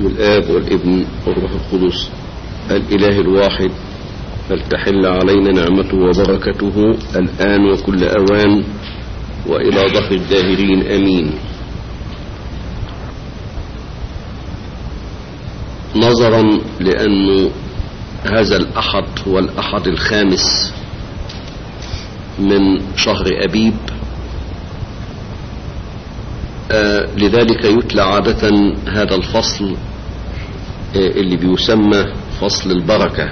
باسم الآب والابن والروح القدس الإله الواحد فلتحل علينا نعمته وبركته الآن وكل أوان وإلى ظهر الداهرين أمين نظرا لأن هذا الأحد هو الأحد الخامس من شهر أبيب آه لذلك يتلى عادة هذا الفصل آه اللي بيسمى فصل البركة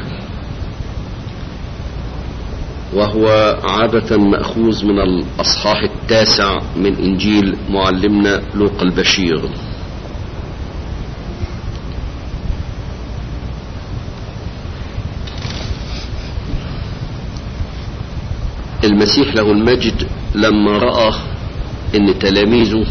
وهو عادة مأخوذ من الأصحاح التاسع من إنجيل معلمنا لوقا البشير المسيح له المجد لما رأى ان تلاميذه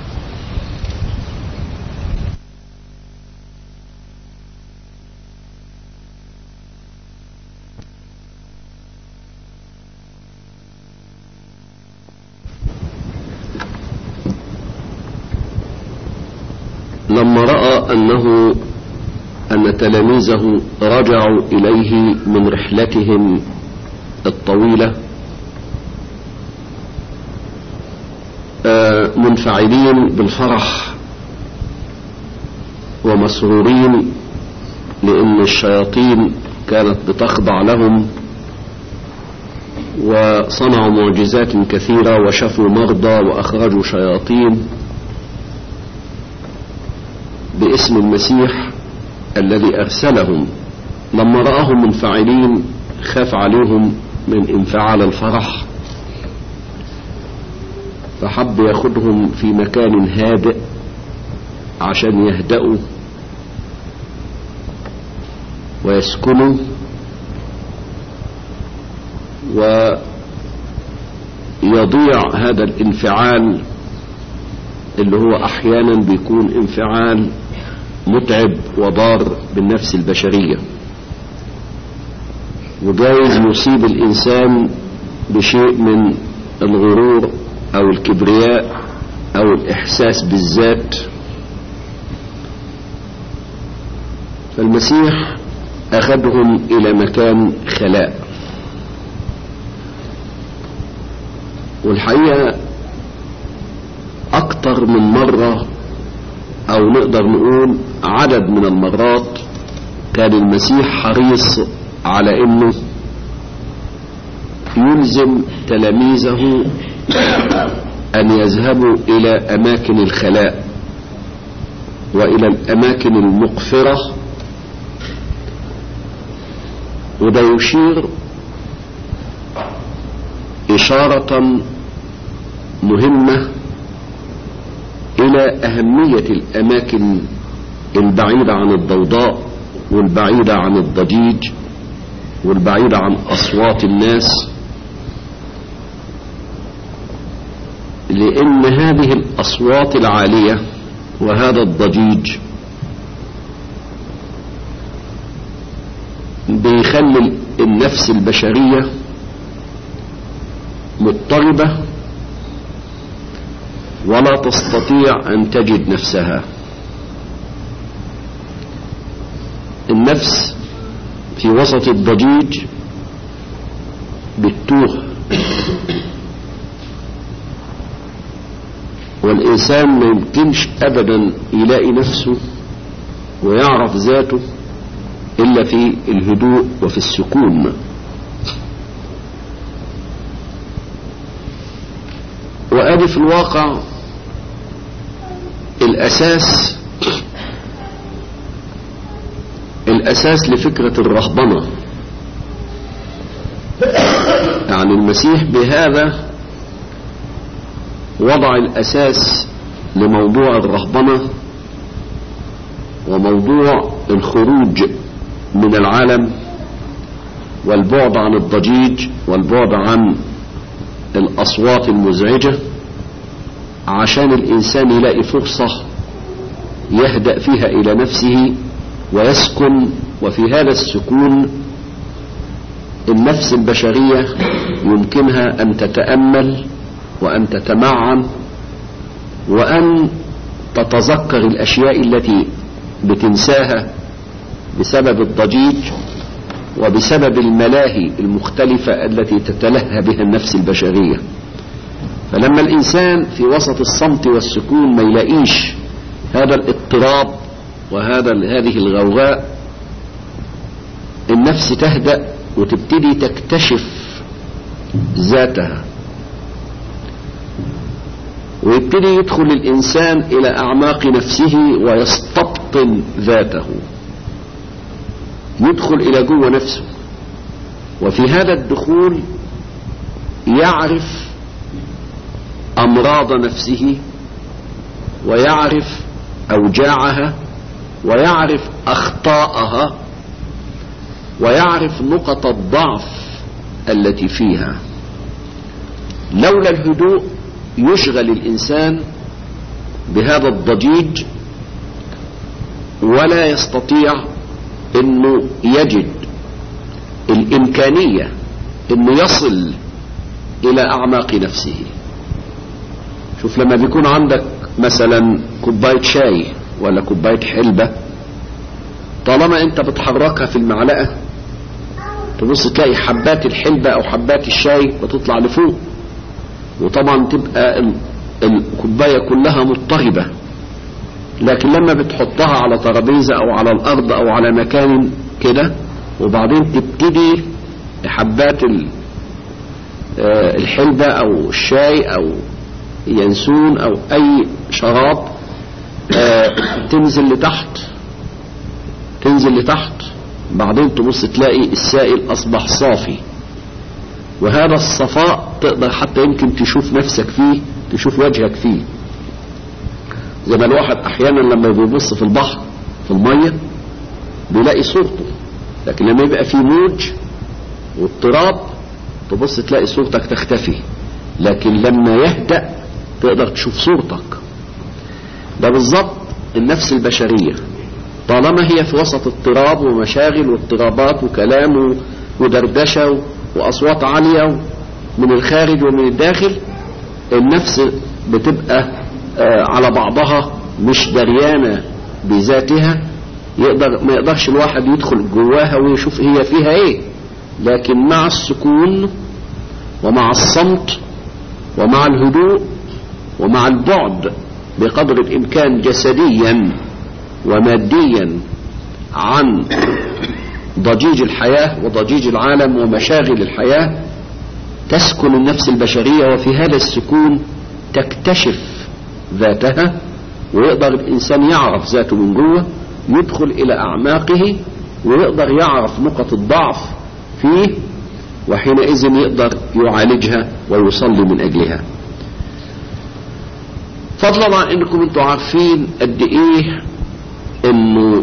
لما رأى أنه أن تلاميذه رجعوا إليه من رحلتهم الطويلة منفعلين بالفرح ومسرورين لأن الشياطين كانت بتخضع لهم وصنعوا معجزات كثيرة وشفوا مرضى وأخرجوا شياطين باسم المسيح الذي أرسلهم لما رآهم منفعلين خاف عليهم من انفعال الفرح فحب ياخدهم في مكان هادئ عشان يهدأوا ويسكنوا ويضيع هذا الانفعال اللي هو احيانا بيكون انفعال متعب وضار بالنفس البشريه وجايز يصيب الانسان بشيء من الغرور او الكبرياء او الاحساس بالذات فالمسيح اخذهم الى مكان خلاء والحقيقه اكتر من مره او نقدر نقول عدد من المرات كان المسيح حريص على انه يلزم تلاميذه أن يذهبوا إلى أماكن الخلاء وإلى الأماكن المقفرة وده يشير إشارة مهمة إلى أهمية الأماكن البعيدة عن الضوضاء والبعيدة عن الضجيج والبعيدة عن أصوات الناس لأن هذه الأصوات العالية وهذا الضجيج بيخلي النفس البشرية مضطربة ولا تستطيع أن تجد نفسها النفس في وسط الضجيج بتوه والإنسان ما يمكنش أبدا يلاقي نفسه ويعرف ذاته إلا في الهدوء وفي السكون وأدي في الواقع الأساس الأساس لفكرة الرهبنة يعني المسيح بهذا وضع الأساس لموضوع الرهبنة وموضوع الخروج من العالم والبعد عن الضجيج والبعد عن الأصوات المزعجة عشان الإنسان يلاقي فرصة يهدأ فيها إلى نفسه ويسكن وفي هذا السكون النفس البشرية يمكنها أن تتأمل وأن تتمعن وأن تتذكر الأشياء التي بتنساها بسبب الضجيج وبسبب الملاهي المختلفة التي تتلهى بها النفس البشرية فلما الإنسان في وسط الصمت والسكون ما يلاقيش هذا الاضطراب وهذا هذه الغوغاء النفس تهدأ وتبتدي تكتشف ذاتها ويبتدي يدخل الإنسان إلى أعماق نفسه ويستبطن ذاته يدخل إلى جوه نفسه وفي هذا الدخول يعرف أمراض نفسه ويعرف أوجاعها ويعرف أخطاءها ويعرف نقط الضعف التي فيها لولا الهدوء يشغل الإنسان بهذا الضجيج ولا يستطيع انه يجد الامكانية انه يصل الى اعماق نفسه شوف لما بيكون عندك مثلا كوباية شاي ولا كوباية حلبة طالما انت بتحركها في المعلقة تبص تلاقي حبات الحلبة او حبات الشاي بتطلع لفوق وطبعا تبقى الكوباية كلها مضطربة لكن لما بتحطها على ترابيزة او على الارض او على مكان كده وبعدين تبتدي حبات الحلبة او الشاي او ينسون او اي شراب تنزل لتحت تنزل لتحت بعدين تبص تلاقي السائل اصبح صافي وهذا الصفاء تقدر حتى يمكن تشوف نفسك فيه تشوف وجهك فيه زي ما الواحد احيانا لما بيبص في البحر في المية بيلاقي صورته لكن لما يبقى فيه موج واضطراب تبص تلاقي صورتك تختفي لكن لما يهدأ تقدر تشوف صورتك ده بالظبط النفس البشرية طالما هي في وسط اضطراب ومشاغل واضطرابات وكلام ودردشة وأصوات عالية من الخارج ومن الداخل النفس بتبقى على بعضها مش دريانة بذاتها يقدر ما يقدرش الواحد يدخل جواها ويشوف هي فيها ايه لكن مع السكون ومع الصمت ومع الهدوء ومع البعد بقدر الامكان جسديا وماديا عن ضجيج الحياة وضجيج العالم ومشاغل الحياة تسكن النفس البشرية وفي هذا السكون تكتشف ذاتها ويقدر الإنسان يعرف ذاته من جوه يدخل إلى أعماقه ويقدر يعرف نقط الضعف فيه وحينئذ يقدر يعالجها ويصلي من أجلها فضلا عن انكم انتوا عارفين قد ايه انه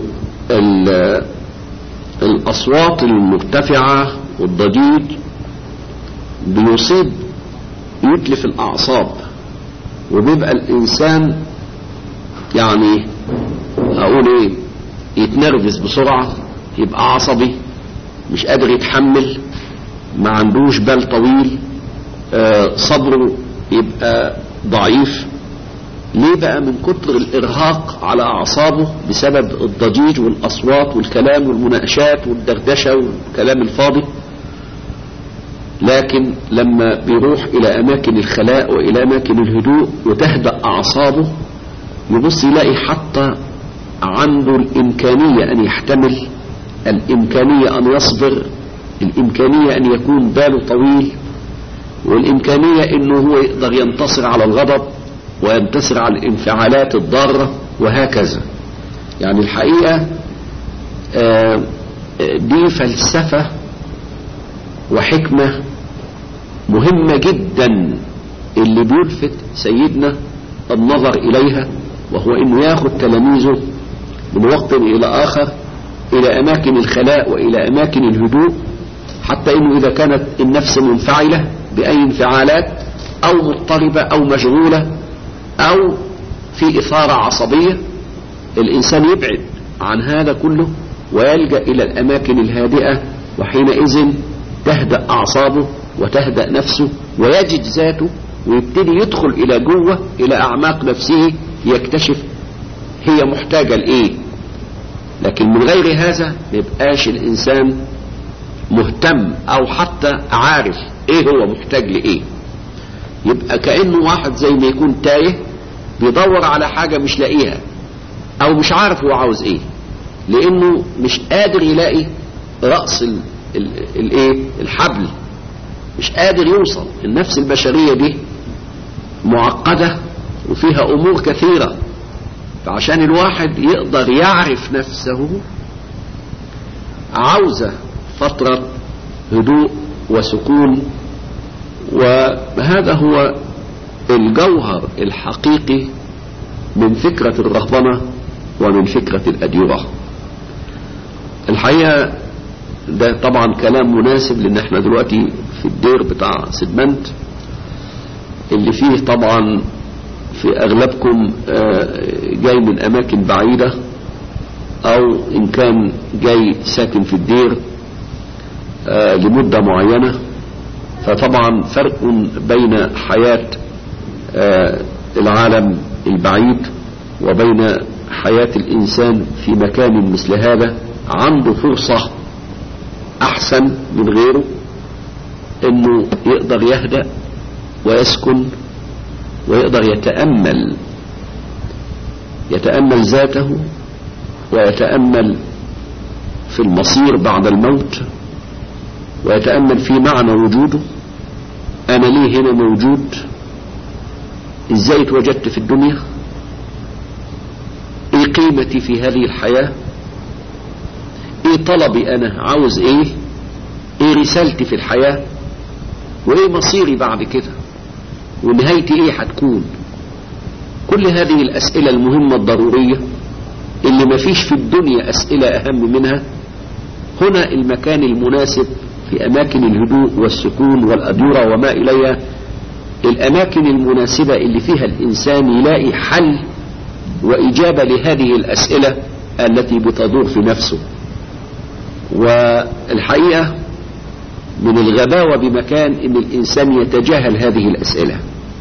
الاصوات المرتفعة والضجيج بيصيب يتلف الاعصاب وبيبقى الانسان يعني اقول ايه يتنرفز بسرعة يبقى عصبي مش قادر يتحمل ما عندوش بال طويل آه صبره يبقى ضعيف ليه بقى من كتر الارهاق على اعصابه بسبب الضجيج والاصوات والكلام والمناقشات والدردشه والكلام الفاضي لكن لما بيروح الى اماكن الخلاء والى اماكن الهدوء وتهدأ اعصابه يبص يلاقي حتى عنده الامكانيه ان يحتمل الامكانيه ان يصبر الامكانيه ان يكون باله طويل والامكانيه انه هو يقدر ينتصر على الغضب وينتصر على الانفعالات الضارة وهكذا يعني الحقيقة دي فلسفة وحكمة مهمة جدا اللي بيلفت سيدنا النظر إليها وهو أنه ياخد تلاميذه من وقت إلى آخر إلى أماكن الخلاء وإلى أماكن الهدوء حتى أنه إذا كانت النفس منفعلة بأي انفعالات أو مضطربة أو مشغولة او في اثارة عصبية الانسان يبعد عن هذا كله ويلجأ الى الاماكن الهادئة وحينئذ تهدأ اعصابه وتهدأ نفسه ويجد ذاته ويبتدي يدخل الى جوه الى اعماق نفسه يكتشف هي محتاجة لايه لكن من غير هذا ما يبقاش الإنسان مهتم أو حتى عارف إيه هو محتاج لإيه يبقى كأنه واحد زي ما يكون تايه بيدور على حاجة مش لاقيها أو مش عارف هو عاوز إيه لأنه مش قادر يلاقي رأس ال- ال- الإيه الحبل مش قادر يوصل النفس البشرية دي معقدة وفيها أمور كثيرة فعشان الواحد يقدر يعرف نفسه عاوزة فترة هدوء وسكون وهذا هو الجوهر الحقيقي من فكرة الرهبنة ومن فكرة الأديرة الحقيقة ده طبعا كلام مناسب لان احنا دلوقتي في الدير بتاع سيدمنت اللي فيه طبعا في اغلبكم آه، جاي من اماكن بعيدة او ان كان جاي ساكن في الدير آه، لمدة معينة فطبعا فرق بين حياة آه، العالم البعيد وبين حياة الإنسان في مكان مثل هذا عنده فرصة أحسن من غيره إنه يقدر يهدأ ويسكن ويقدر يتأمل يتأمل ذاته ويتأمل في المصير بعد الموت ويتأمل في معنى وجوده أنا ليه هنا موجود إزاي اتوجدت في الدنيا إيه قيمتي في هذه الحياة إيه طلبي أنا عاوز إيه إيه رسالتي في الحياة وإيه مصيري بعد كده ونهايتي إيه هتكون كل هذه الأسئلة المهمة الضرورية اللي ما فيش في الدنيا أسئلة أهم منها هنا المكان المناسب في أماكن الهدوء والسكون والأدورة وما إليها الأماكن المناسبة اللي فيها الإنسان يلاقي حل وإجابة لهذه الأسئلة التي بتدور في نفسه والحقيقة من الغباوة بمكان ان الانسان يتجاهل هذه الاسئلة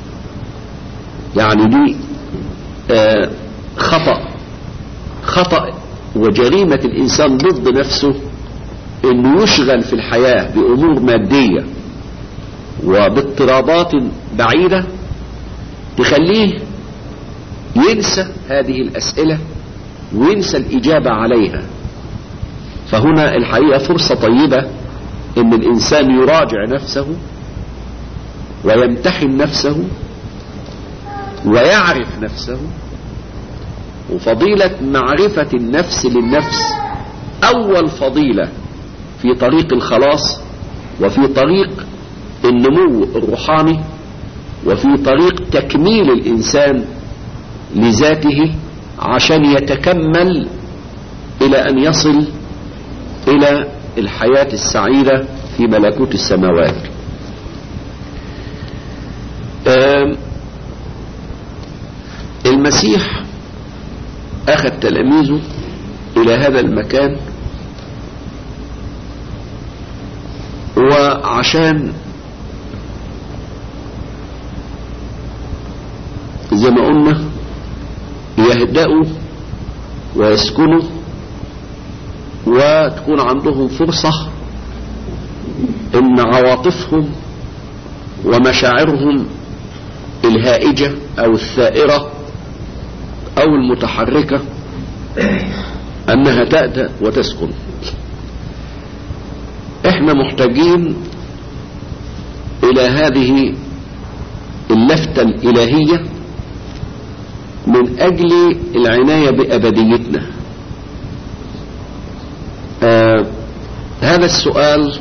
يعني دي آه خطأ خطأ وجريمة الانسان ضد نفسه انه يشغل في الحياة بامور مادية وباضطرابات بعيدة تخليه ينسى هذه الاسئلة وينسى الاجابة عليها فهنا الحقيقة فرصة طيبة ان الانسان يراجع نفسه ويمتحن نفسه ويعرف نفسه وفضيلة معرفة النفس للنفس اول فضيلة في طريق الخلاص وفي طريق النمو الروحاني وفي طريق تكميل الانسان لذاته عشان يتكمل الى ان يصل الى الحياة السعيدة في ملكوت السماوات المسيح أخذ تلاميذه إلى هذا المكان وعشان زي ما قلنا يهدأوا ويسكنوا وتكون عندهم فرصة ان عواطفهم ومشاعرهم الهائجة او الثائرة او المتحركة انها تأتى وتسكن احنا محتاجين الى هذه اللفتة الالهية من اجل العناية بابديتنا آه هذا السؤال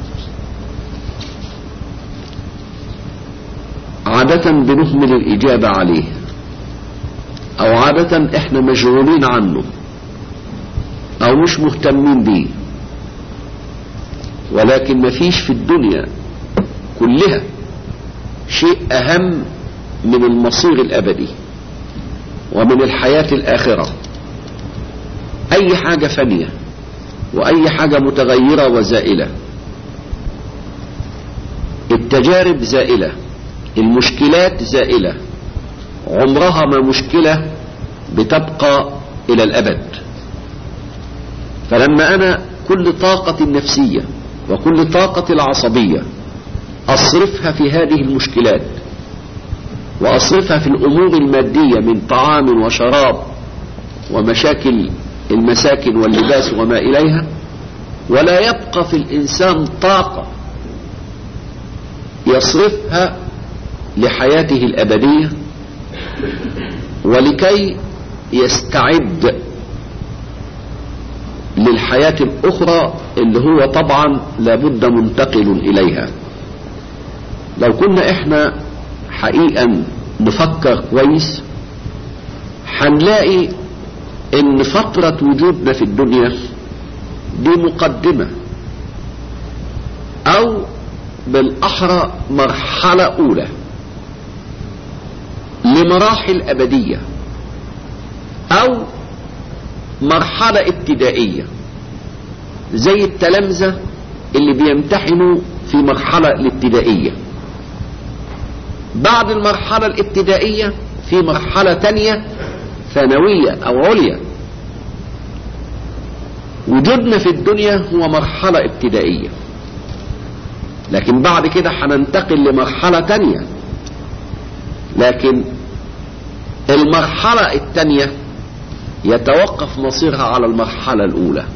عادة بنهمل الإجابة عليه أو عادة إحنا مشغولين عنه أو مش مهتمين بيه ولكن ما فيش في الدنيا كلها شيء أهم من المصير الأبدي ومن الحياة الآخرة أي حاجة فانية وأي حاجة متغيرة وزائلة التجارب زائلة المشكلات زائلة عمرها ما مشكلة بتبقى إلى الأبد فلما أنا كل طاقة النفسية وكل طاقة العصبية أصرفها في هذه المشكلات وأصرفها في الأمور المادية من طعام وشراب ومشاكل المساكن واللباس وما إليها ولا يبقى في الإنسان طاقة يصرفها لحياته الأبدية ولكي يستعد للحياة الأخرى اللي هو طبعا لابد منتقل إليها لو كنا احنا حقيقا نفكر كويس هنلاقي ان فترة وجودنا في الدنيا دي مقدمة او بالاحرى مرحلة اولى لمراحل ابدية او مرحلة ابتدائية زي التلامذة اللي بيمتحنوا في مرحلة الابتدائية بعد المرحلة الابتدائية في مرحلة تانية ثانوية أو عليا وجودنا في الدنيا هو مرحلة ابتدائية لكن بعد كده هننتقل لمرحلة تانية لكن المرحلة التانية يتوقف مصيرها على المرحلة الأولى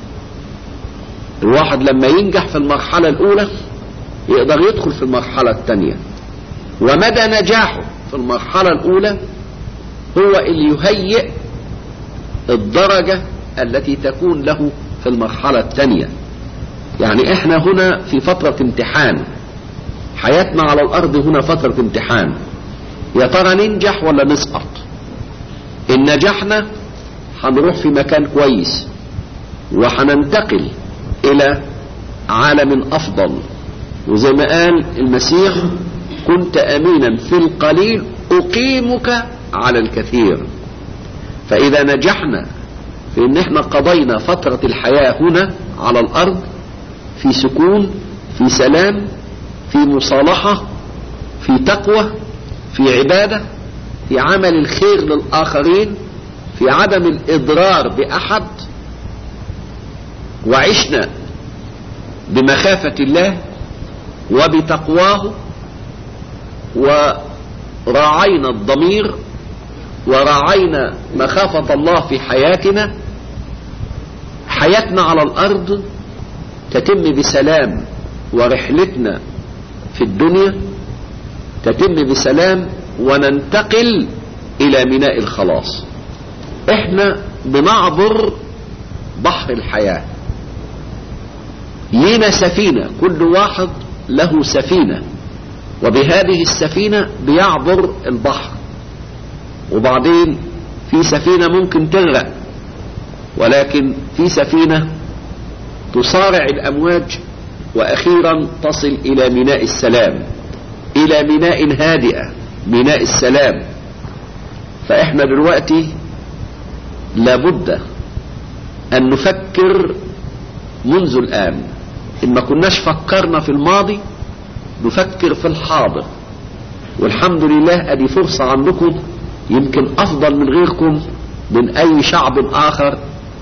الواحد لما ينجح في المرحلة الأولى يقدر يدخل في المرحلة الثانية ومدى نجاحه في المرحلة الأولى هو اللي يهيئ الدرجة التي تكون له في المرحلة الثانية يعني احنا هنا في فترة امتحان حياتنا على الأرض هنا فترة امتحان يا ترى ننجح ولا نسقط إن نجحنا هنروح في مكان كويس وهننتقل إلى عالم أفضل وزي ما قال المسيح كنت أمينا في القليل أقيمك على الكثير فإذا نجحنا في إن احنا قضينا فترة الحياة هنا على الأرض في سكون في سلام في مصالحة في تقوى في عبادة في عمل الخير للآخرين في عدم الإضرار بأحد وعشنا بمخافة الله وبتقواه وراعينا الضمير وراعينا مخافة الله في حياتنا حياتنا على الأرض تتم بسلام ورحلتنا في الدنيا تتم بسلام وننتقل إلى ميناء الخلاص احنا بنعبر بحر الحياة لينا سفينة كل واحد له سفينة وبهذه السفينة بيعبر البحر وبعدين في سفينة ممكن تغرق ولكن في سفينة تصارع الأمواج وأخيرا تصل إلى ميناء السلام إلى ميناء هادئة ميناء السلام فإحنا دلوقتي لابد أن نفكر منذ الآن إن ما كناش فكرنا في الماضي نفكر في الحاضر والحمد لله أدي فرصة عندكم يمكن أفضل من غيركم من أي شعب آخر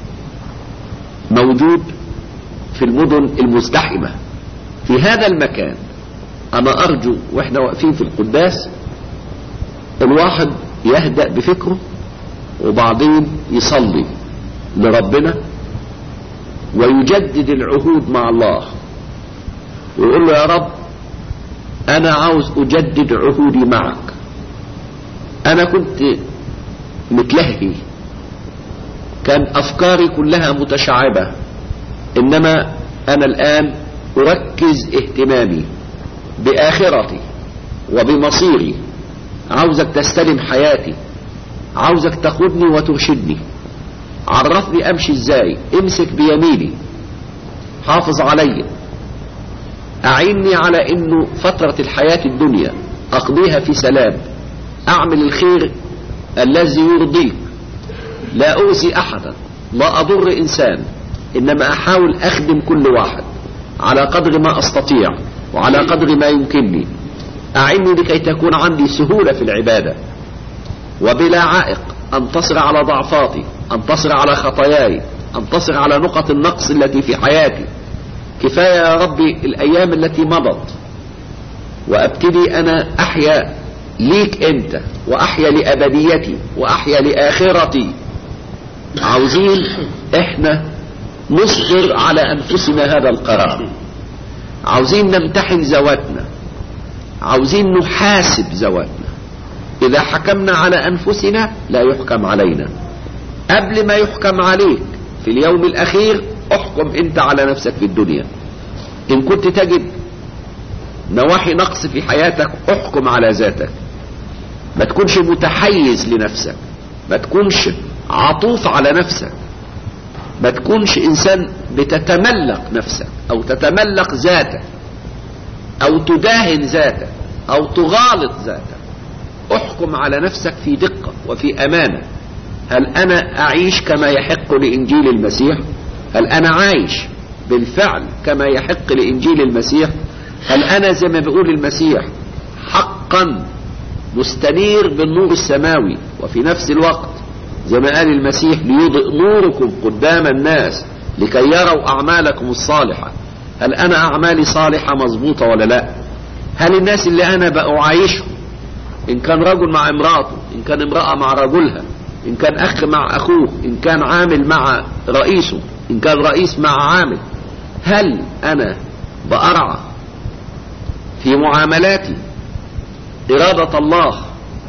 موجود في المدن المزدحمة في هذا المكان أنا أرجو وإحنا واقفين في القداس الواحد يهدأ بفكره وبعدين يصلي لربنا ويجدد العهود مع الله ويقول له يا رب أنا عاوز أجدد عهودي معك أنا كنت متلهي كان أفكاري كلها متشعبة إنما أنا الآن أركز اهتمامي بآخرتي وبمصيري عاوزك تستلم حياتي عاوزك تقودني وترشدني عرفني امشي ازاي امسك بيميني حافظ علي اعني على انه فترة الحياة الدنيا اقضيها في سلام اعمل الخير الذي يرضيك لا اوذي احدا لا اضر انسان انما احاول اخدم كل واحد على قدر ما استطيع وعلى قدر ما يمكنني اعني لكي تكون عندي سهولة في العبادة وبلا عائق انتصر على ضعفاتي انتصر على خطاياي انتصر على نقط النقص التي في حياتي كفاية يا ربي الايام التي مضت وابتدي انا احيا ليك انت واحيا لابديتي واحيا لاخرتي عاوزين احنا نصدر على انفسنا هذا القرار عاوزين نمتحن ذواتنا عاوزين نحاسب ذواتنا اذا حكمنا على انفسنا لا يحكم علينا قبل ما يحكم عليك في اليوم الاخير احكم انت على نفسك في الدنيا ان كنت تجد نواحي نقص في حياتك احكم على ذاتك ما تكونش متحيز لنفسك ما تكونش عطوف على نفسك ما تكونش انسان بتتملق نفسك او تتملق ذاتك او تداهن ذاتك او تغالط ذاتك احكم على نفسك في دقة وفي امانة هل انا اعيش كما يحق لانجيل المسيح هل انا عايش بالفعل كما يحق لانجيل المسيح هل انا زي ما بيقول المسيح حقا مستنير بالنور السماوي وفي نفس الوقت زي ما قال المسيح ليضئ نوركم قدام الناس لكي يروا اعمالكم الصالحة هل انا اعمالي صالحة مظبوطة ولا لا هل الناس اللي انا بقوا عايشهم ان كان رجل مع امراته ان كان امرأة مع رجلها ان كان اخ مع اخوه ان كان عامل مع رئيسه ان كان رئيس مع عامل هل انا بأرعى في معاملاتي إرادة الله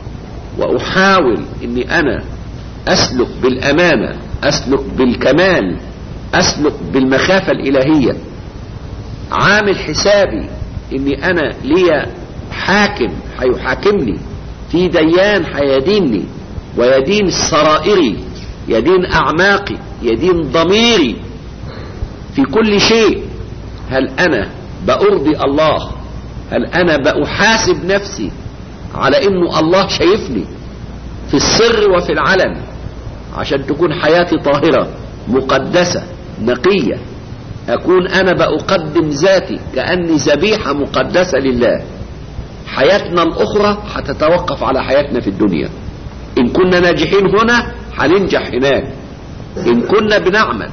وأحاول أني أنا أسلك بالأمانة أسلك بالكمال أسلك بالمخافة الإلهية عامل حسابي أني أنا لي حاكم هيحاكمني في ديان هيديني ويدين سرائري يدين أعماقي يدين ضميري في كل شيء هل أنا بأرضي الله هل أنا بأحاسب نفسي على إنه الله شايفني في السر وفي العلن عشان تكون حياتي طاهرة مقدسة نقية أكون أنا بأقدم ذاتي كأني ذبيحة مقدسة لله حياتنا الأخرى هتتوقف على حياتنا في الدنيا إن كنا ناجحين هنا هننجح هناك إن كنا بنعمل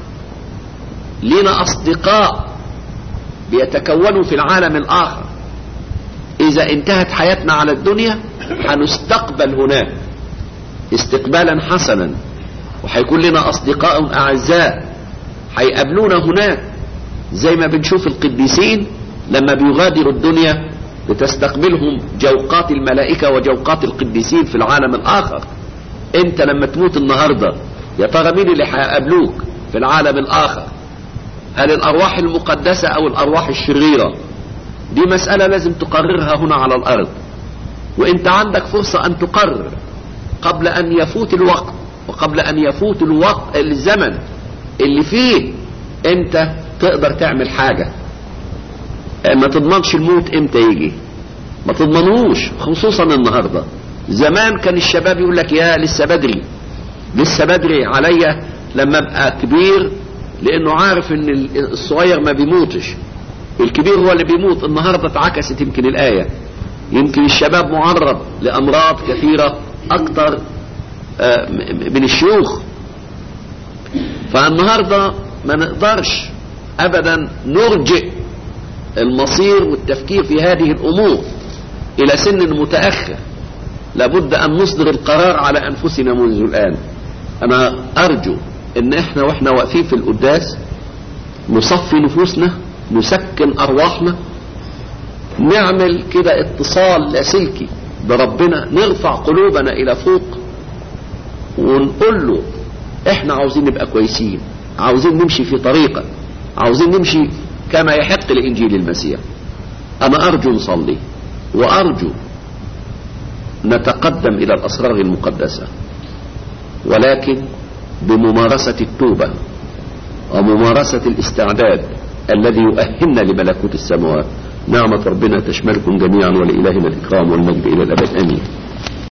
لنا أصدقاء بيتكونوا في العالم الآخر إذا انتهت حياتنا على الدنيا هنستقبل هناك استقبالا حسنا وهيكون لنا أصدقاء أعزاء هيقابلونا هناك زي ما بنشوف القديسين لما بيغادروا الدنيا لتستقبلهم جوقات الملائكة وجوقات القديسين في العالم الآخر انت لما تموت النهاردة يا ترى مين اللي هيقابلوك في العالم الآخر هل الأرواح المقدسة أو الأرواح الشريرة دي مسألة لازم تقررها هنا على الأرض وانت عندك فرصة أن تقرر قبل أن يفوت الوقت وقبل أن يفوت الوقت الزمن اللي فيه انت تقدر تعمل حاجة ما تضمنش الموت امتى يجي ما تضمنوش خصوصا النهاردة زمان كان الشباب يقول لك يا لسه بدري لسه بدري عليا لما ابقى كبير لانه عارف ان الصغير ما بيموتش الكبير هو اللي بيموت النهاردة اتعكست يمكن الآية يمكن الشباب معرض لأمراض كثيرة أكثر من الشيوخ فالنهاردة ما نقدرش أبدا نرجئ المصير والتفكير في هذه الأمور إلى سن متأخر لابد أن نصدر القرار على أنفسنا منذ الآن أنا أرجو أن إحنا وإحنا واقفين في القداس نصفي نفوسنا نسكن أرواحنا نعمل كده اتصال لاسلكي بربنا نرفع قلوبنا إلى فوق ونقول له احنا عاوزين نبقى كويسين عاوزين نمشي في طريقة عاوزين نمشي كما يحق لإنجيل المسيح أنا أرجو نصلي وأرجو نتقدم إلى الأسرار المقدسة ولكن بممارسة التوبة وممارسة الاستعداد الذي يؤهلنا لملكوت السماوات نعمة ربنا تشملكم جميعا ولإلهنا الإكرام والمجد إلى الأبد آمين